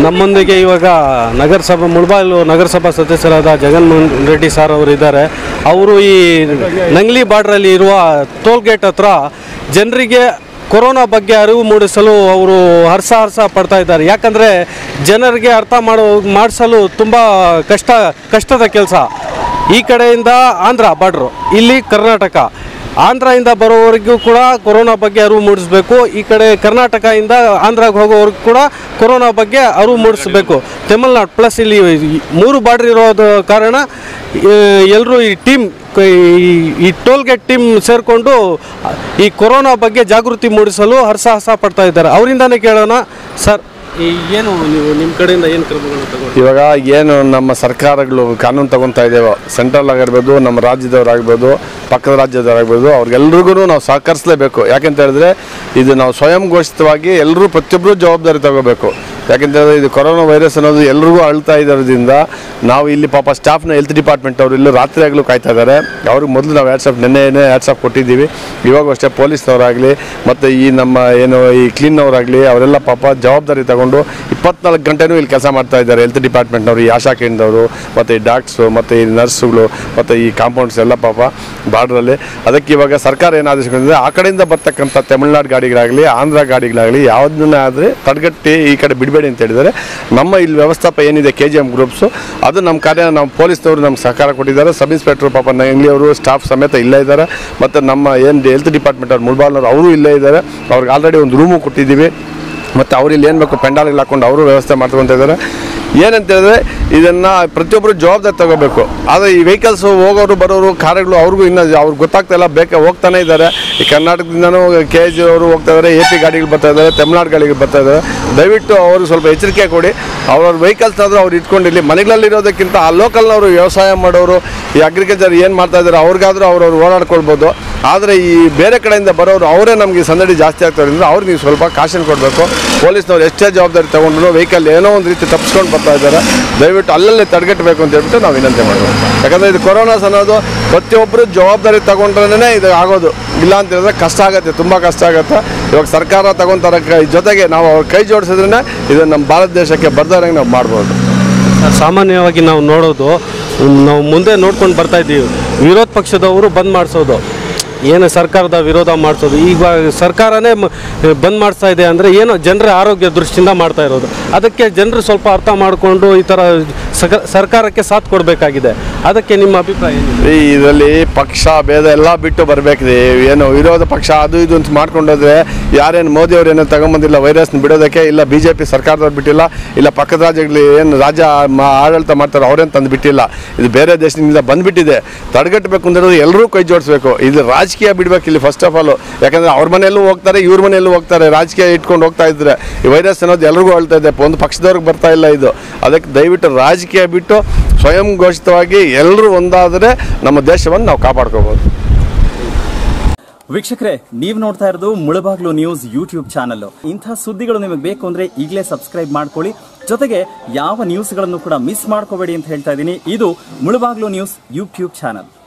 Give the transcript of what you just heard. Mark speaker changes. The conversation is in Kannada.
Speaker 1: ನಮ್ಮೊಂದಿಗೆ ಇವಾಗ ನಗರಸಭಾ ಮುಳಬಾಗಿಲು ನಗರಸಭಾ ಸದಸ್ಯರಾದ ಜಗನ್ಮೋಹನ್ ರೆಡ್ಡಿ ಸರ್ ಅವರು ಇದ್ದಾರೆ ಅವರು ಈ ನಂಗ್ಲಿ ಬಾರ್ಡ್ರಲ್ಲಿ ಇರುವ ಟೋಲ್ ಗೇಟ್ ಹತ್ರ ಜನರಿಗೆ ಕೊರೋನಾ ಬಗ್ಗೆ ಅರಿವು ಮೂಡಿಸಲು ಅವರು ಹರ್ಷ ಹರ್ಷ ಪಡ್ತಾ ಇದ್ದಾರೆ ಯಾಕಂದರೆ ಜನರಿಗೆ ಅರ್ಥ ಮಾಡೋ ಮಾಡಿಸಲು ತುಂಬ ಕಷ್ಟ ಕಷ್ಟದ ಕೆಲಸ ಈ ಕಡೆಯಿಂದ ಆಂಧ್ರ ಬಾರ್ಡ್ರು ಇಲ್ಲಿ ಕರ್ನಾಟಕ ಆಂಧ್ರದಿಂದ ಬರೋವರೆಗೂ ಕೂಡ ಕೊರೋನಾ ಬಗ್ಗೆ ಅರಿವು ಮೂಡಿಸಬೇಕು ಈ ಕಡೆ ಕರ್ನಾಟಕದಿಂದ ಆಂಧ್ರಕ್ಕೆ ಹೋಗೋವರೆಗೂ ಕೂಡ ಕೊರೋನಾ ಬಗ್ಗೆ ಅರಿವು ಮೂಡಿಸಬೇಕು ತಮಿಳ್ನಾಡು ಪ್ಲಸ್ ಇಲ್ಲಿ ಈ ಮೂರು ಬಾರ್ಡ್ರ್ ಇರೋದು ಕಾರಣ ಎಲ್ಲರೂ ಈ ಟೀಮ್ ಈ ಟೋಲ್ ಗೇಟ್ ಟೀಮ್ ಸೇರಿಕೊಂಡು ಈ ಕೊರೋನಾ ಬಗ್ಗೆ ಜಾಗೃತಿ ಮೂಡಿಸಲು ಹರ್ಷ ಹರ್ಷ ಪಡ್ತಾ ಇದ್ದಾರೆ ಅವರಿಂದನೇ ಕೇಳೋಣ ಸರ್ ಈ ಏನು ನೀವು ನಿಮ್ಮ ಕಡೆಯಿಂದ ಏನು ಕ್ರಮಗಳು ತಗೊಂಡು
Speaker 2: ಇವಾಗ ಏನು ನಮ್ಮ ಸರ್ಕಾರಗಳು ಕಾನೂನು ತಗೊತಾ ಇದ್ದೇವೋ ಸೆಂಟ್ರಲ್ ಆಗಿರ್ಬೋದು ನಮ್ಮ ರಾಜ್ಯದವರಾಗ್ಬೋದು ಪಕ್ಕದ ರಾಜ್ಯದವರಾಗ್ಬೋದು ಅವ್ರಿಗೆಲ್ರಿಗೂ ನಾವು ಸಹಕರಿಸಲೇಬೇಕು ಯಾಕೆಂತ ಹೇಳಿದ್ರೆ ಇದು ನಾವು ಸ್ವಯಂ ಘೋಷಿತವಾಗಿ ಎಲ್ಲರೂ ಪ್ರತಿಯೊಬ್ಬರು ಜವಾಬ್ದಾರಿ ತಗೋಬೇಕು ಯಾಕೆಂತ ಹೇಳಿದ್ರೆ ಇದು ಕೊರೋನಾ ವೈರಸ್ ಅನ್ನೋದು ಎಲ್ರಿಗೂ ಅಳ್ತಾ ಇರೋದ್ರಿಂದ ನಾವು ಇಲ್ಲಿ ಪಾಪ ಸ್ಟಾಫ್ನ ಹೆಲ್ತ್ ಡಿಪಾರ್ಟ್ಮೆಂಟ್ ಅವರು ಇಲ್ಲಿ ರಾತ್ರಿ ಆಗಲೂ ಕಾಯ್ತಾ ಇದ್ದಾರೆ ಅವ್ರಿಗೆ ಮೊದಲು ನಾವು ವಾಟ್ಸಪ್ ನೆನ್ನೆನೇ ವಾಟ್ಸಪ್ ಕೊಟ್ಟಿದ್ದೀವಿ ಇವಾಗ ಅಷ್ಟೇ ಪೊಲೀಸ್ನವರಾಗಲಿ ಮತ್ತು ಈ ನಮ್ಮ ಏನು ಈ ಕ್ಲೀನ್ನವರಾಗಲಿ ಅವರೆಲ್ಲ ಪಾಪ ಜವಾಬ್ದಾರಿ ತಗೊಂಡು ಇಪ್ಪತ್ನಾಲ್ಕು ಗಂಟೆನೂ ಇಲ್ಲಿ ಕೆಲಸ ಮಾಡ್ತಾ ಇದ್ದಾರೆ ಹೆಲ್ತ್ ಡಿಪಾರ್ಟ್ಮೆಂಟ್ನವರು ಈ ಆಶಾ ಕೇಂದ್ರದವರು ಮತ್ತು ಈ ಡಾಕ್ಟ್ಸು ಮತ್ತು ಈ ನರ್ಸ್ಗಳು ಮತ್ತು ಈ ಕಾಂಪೌಂಡ್ಸ್ ಎಲ್ಲ ಪಾಪ ಬಾರ್ಡ್ರಲ್ಲಿ ಅದಕ್ಕೆ ಇವಾಗ ಸರ್ಕಾರ ಏನು ಆದೇಶಗೊಂಡಿದೆ ಆ ಕಡೆಯಿಂದ ಬರ್ತಕ್ಕಂಥ ತಮಿಳ್ನಾಡು ಗಾಡಿಗಳಾಗಲಿ ಆಂಧ್ರ ಗಾಡಿಗಳಾಗಲಿ ಯಾವುದನ್ನ ಆದರೆ ತಡೆಗಟ್ಟಿ ಈ ಕಡೆ ಬಿಡಬೇಡಿ ಅಂತ ಹೇಳಿದ್ದಾರೆ ನಮ್ಮ ಇಲ್ಲಿ ವ್ಯವಸ್ಥಾಪ ಏನಿದೆ ಕೆ ಜಿ ಎಮ್ ಗ್ರೂಪ್ಸು ಅದು ನಮ್ಮ ಕಾರ್ಯ ನಮ್ಮ ಪೊಲೀಸ್ನವರು ನಮ್ಗೆ ಸಹಕಾರ ಕೊಟ್ಟಿದ್ದಾರೆ ಸಬ್ ಇನ್ಸ್ಪೆಕ್ಟರ್ ಪಾಪ ನಂಗ್ಲಿ ಅವರು ಸ್ಟಾಫ್ ಸಮೇತ ಇಲ್ಲೇ ಇದ್ದಾರೆ ಮತ್ತು ನಮ್ಮ ಏನು ಹೆಲ್ತ್ ಡಿಪಾರ್ಟ್ಮೆಂಟ್ ಅವ್ರು ಮುಳ್ಬಾಲ್ನವ್ರು ಅವರು ಇಲ್ಲೇ ಇದ್ದಾರೆ ಅವ್ರಿಗೆ ಆಲ್ರೆಡಿ ಒಂದು ರೂಮು ಕೊಟ್ಟಿದ್ದೀವಿ ಮತ್ತು ಅವ್ರು ಇಲ್ಲಿ ಏನು ಬೇಕು ಪೆಂಡಾಲ್ಗಳು ಹಾಕೊಂಡು ಅವರು ವ್ಯವಸ್ಥೆ ಮಾಡ್ಕೊತ ಇದ್ದಾರೆ ಏನಂತ ಹೇಳಿದ್ರೆ ಇದನ್ನು ಪ್ರತಿಯೊಬ್ಬರು ಜವಾಬ್ದಾರಿ ತಗೋಬೇಕು ಆದರೆ ಈ ವೆಹಿಕಲ್ಸ್ ಹೋಗೋರು ಬರೋರು ಕಾರುಗಳು ಅವ್ರಿಗೂ ಇನ್ನೂ ಅವ್ರಿಗೆ ಗೊತ್ತಾಗ್ತಾ ಇಲ್ಲ ಬೇಕೆ ಹೋಗ್ತಾನೆ ಇದ್ದಾರೆ ಈ ಕರ್ನಾಟಕದಿಂದನೂ ಕೆ ಜಿ ಅವರು ಹೋಗ್ತಾ ಇದ್ದಾರೆ ಎ ಪಿ ಗಾಡಿಗಳು ಬರ್ತಾ ಇದ್ದಾರೆ ತಮಿಳ್ನಾಡು ಗಾಡಿಗಳು ಬರ್ತಾ ಇದ್ದಾರೆ ದಯವಿಟ್ಟು ಅವರು ಸ್ವಲ್ಪ ಎಚ್ಚರಿಕೆ ಕೊಡಿ ಅವ್ರವ್ರ ವೆಹಿಕಲ್ಸ್ ಆದರೂ ಅವ್ರು ಇಟ್ಕೊಂಡಿರಲಿ ಮನೆಗಳಲ್ಲಿರೋದಕ್ಕಿಂತ ಆ ಲೋಕಲ್ನವರು ವ್ಯವಸಾಯ ಮಾಡೋರು ಈ ಅಗ್ರಿಕಲ್ಚರ್ ಏನು ಮಾಡ್ತಾ ಇದ್ದಾರೆ ಅವ್ರಿಗಾದ್ರೂ ಅವ್ರವ್ರು ಓಡಾಡ್ಕೊಳ್ಬೋದು ಆದರೆ ಈ ಬೇರೆ ಕಡೆಯಿಂದ ಬರೋರು ಅವರೇ ನಮಗೆ ಸಂದಡಿ ಜಾಸ್ತಿ ಆಗ್ತಾರೆ ಅಂದರೆ ಅವ್ರಿಗೆ ನೀವು ಸ್ವಲ್ಪ ಕಾಶನ್ ಕೊಡಬೇಕು ಪೊಲೀಸ್ನವ್ರು ಎಷ್ಟೇ ಜವಾಬ್ದಾರಿ ತೊಗೊಂಡ್ರು ವೆಹಿಕಲ್ ಏನೋ ಒಂದು ರೀತಿ ತಪ್ಪಿಸ್ಕೊಂಡು ಬರ್ತಾ ಇದ್ದಾರೆ ದಯವಿಟ್ಟು ಅಲ್ಲಲ್ಲೇ ತಡೆಗಟ್ಟಬೇಕು ಅಂತ ಹೇಳ್ಬಿಟ್ಟು ನಾವು ವಿನಂತಿ ಮಾಡ್ಬೋದು ಯಾಕಂದರೆ ಇದು ಕೊರೋನಾಸ್ ಅನ್ನೋದು ಪ್ರತಿಯೊಬ್ಬರು ಜವಾಬ್ದಾರಿ ತಗೊಂಡ್ರೇ ಇದು ಆಗೋದು ಇಲ್ಲ ಅಂತ ಹೇಳಿದ್ರೆ ಕಷ್ಟ ಆಗುತ್ತೆ ತುಂಬ ಕಷ್ಟ ಆಗುತ್ತೆ ಇವಾಗ ಸರ್ಕಾರ ತಗೊಂತಾರ ಕೈ- ಜೊತೆಗೆ ನಾವು ಅವ್ರ ಕೈ ಜೋಡಿಸಿದ್ರೆ ಇದು ನಮ್ಮ ಭಾರತ ದೇಶಕ್ಕೆ ಬರ್ದಾರಂಗೆ ನಾವು ಮಾಡ್ಬೋದು
Speaker 1: ಸಾಮಾನ್ಯವಾಗಿ ನಾವು ನೋಡೋದು ನಾವು ಮುಂದೆ ನೋಡ್ಕೊಂಡು ಬರ್ತಾ ಇದ್ದೀವಿ ವಿರೋಧ ಪಕ್ಷದವರು ಬಂದ್ ಮಾಡಿಸೋದು ಏನು ಸರ್ಕಾರದ ವಿರೋಧ ಮಾಡಿಸೋದು ಈಗ ಸರ್ಕಾರನೇ ಮ- ಬಂದ್ ಮಾಡಿಸ್ತಾ ಇದೆ ಅಂದರೆ ಏನೋ ಜನರ ಆರೋಗ್ಯ ದೃಷ್ಟಿಯಿಂದ ಮಾಡ್ತಾ ಇರೋದು ಅದಕ್ಕೆ ಜನರು ಸ್ವಲ್ಪ ಅರ್ಥ ಮಾಡಿಕೊಂಡು ಈ ಥರ ಸಕ- ಸರ್ಕಾರಕ್ಕೆ ಸಾಥ್ ಕೊಡಬೇಕಾಗಿದೆ ಅದಕ್ಕೆ ನಿಮ್ಮ ಅಭಿಪ್ರಾಯ ಏನಿದೆ
Speaker 2: ಈ ಇದರಲ್ಲಿ ಪಕ್ಷ ಭೇದ ಎಲ್ಲ ಬಿಟ್ಟು ಬರಬೇಕ್ರಿ ಏನು ವಿರೋಧ ಪಕ್ಷ ಅದು ಇದು ಅಂತ ಮಾಡ್ಕೊಂಡೋದ್ರೆ ಯಾರೇನು ಮೋದಿ ಅವ್ರು ಏನೋ ತಗೊಂಬಂದಿಲ್ಲ ವೈರಸ್ನ ಬಿಡೋದಕ್ಕೆ ಇಲ್ಲ ಬಿ ಜೆ ಪಿ ಸರ್ಕಾರದವ್ರು ಬಿಟ್ಟಿಲ್ಲ ಇಲ್ಲ ಪಕ್ಕದ ರಾಜ್ಯಗಳಲ್ಲಿ ಏನು ರಾಜ್ಯ ಮಾ- ಆಡಳಿತ ಮಾಡ್ತಾರೆ ಅವ್ರೇನು ತಂದು ಬಿಟ್ಟಿಲ್ಲ ಇದು ಬೇರೆ ದೇಶದಿಂದ ಬಂದ್ಬಿಟ್ಟಿದೆ ತಡೆಗಟ್ಟಬೇಕು ಅಂದ್ರೆ ಎಲ್ಲರೂ ಕೈ ಜೋಡಿಸ್ಬೇಕು ಇದು ರಾಜಕೀಯ ಬಿಡ್ಬೇಕು ಇಲ್ಲಿ ಫಸ್ಟ್ ಆಫ್ ಆಲ್ ಯಾಕಂದ್ರೆ ಅವ್ರ ಮನೆಯಲ್ಲೂ ಹೋಗ್ತಾರೆ ಇವ್ರ ಮನೆಯಲ್ಲೂ ಹೋಗ್ತಾರೆ ರಾಜಕೀಯ ಇಟ್ಕೊಂಡು ಹೋಗ್ತಾ ಇದ್ರೆ ಈ ವೈರಸ್ ಅನ್ನೋದು ಎಲ್ರಿಗೂ ಹೇಳ್ತಾ ಇದೆ ಒಂದು ಪಕ್ಷದವ್ರಿಗೆ ಬರ್ತಾ ಇಲ್ಲ ಇದು ಅದಕ್ಕೆ ದಯವಿಟ್ಟು ರಾಜಕೀಯ ಬಿಟ್ಟು ಸ್ವಯಂ ಘೋಷಿತವಾಗಿ ಎಲ್ಲರೂ ಒಂದಾದರೆ ನಮ್ಮ ದೇಶವನ್ನು ನಾವು ಕಾಪಾಡ್ಕೋಬೋದು
Speaker 3: ವೀಕ್ಷಕರೇ ನೀವು ನೋಡ್ತಾ ಇರೋದು ಮುಳಬಾಗ್ಲು ನ್ಯೂಸ್ ಯೂಟ್ಯೂಬ್ ಚಾನಲ್ ಇಂಥ ಸುದ್ದಿಗಳು ನಿಮಗೆ ಬೇಕು ಅಂದ್ರೆ ಈಗಲೇ ಸಬ್ಸ್ಕ್ರೈಬ್ ಮಾಡ್ಕೊಳ್ಳಿ ಜೊತೆಗೆ ಯಾವ ನ್ಯೂಸ್ಗಳನ್ನು ಕೂಡ ಮಿಸ್ ಮಾಡ್ಕೋಬೇಡಿ ಅಂತ ಹೇಳ್ತಾ ಇದ್ದೀನಿ ಇದು ಮುಳಬಾಗ್ಲು ನ್ಯೂಸ್ ಯೂಟ್ಯೂಬ್ ಚಾನಲ್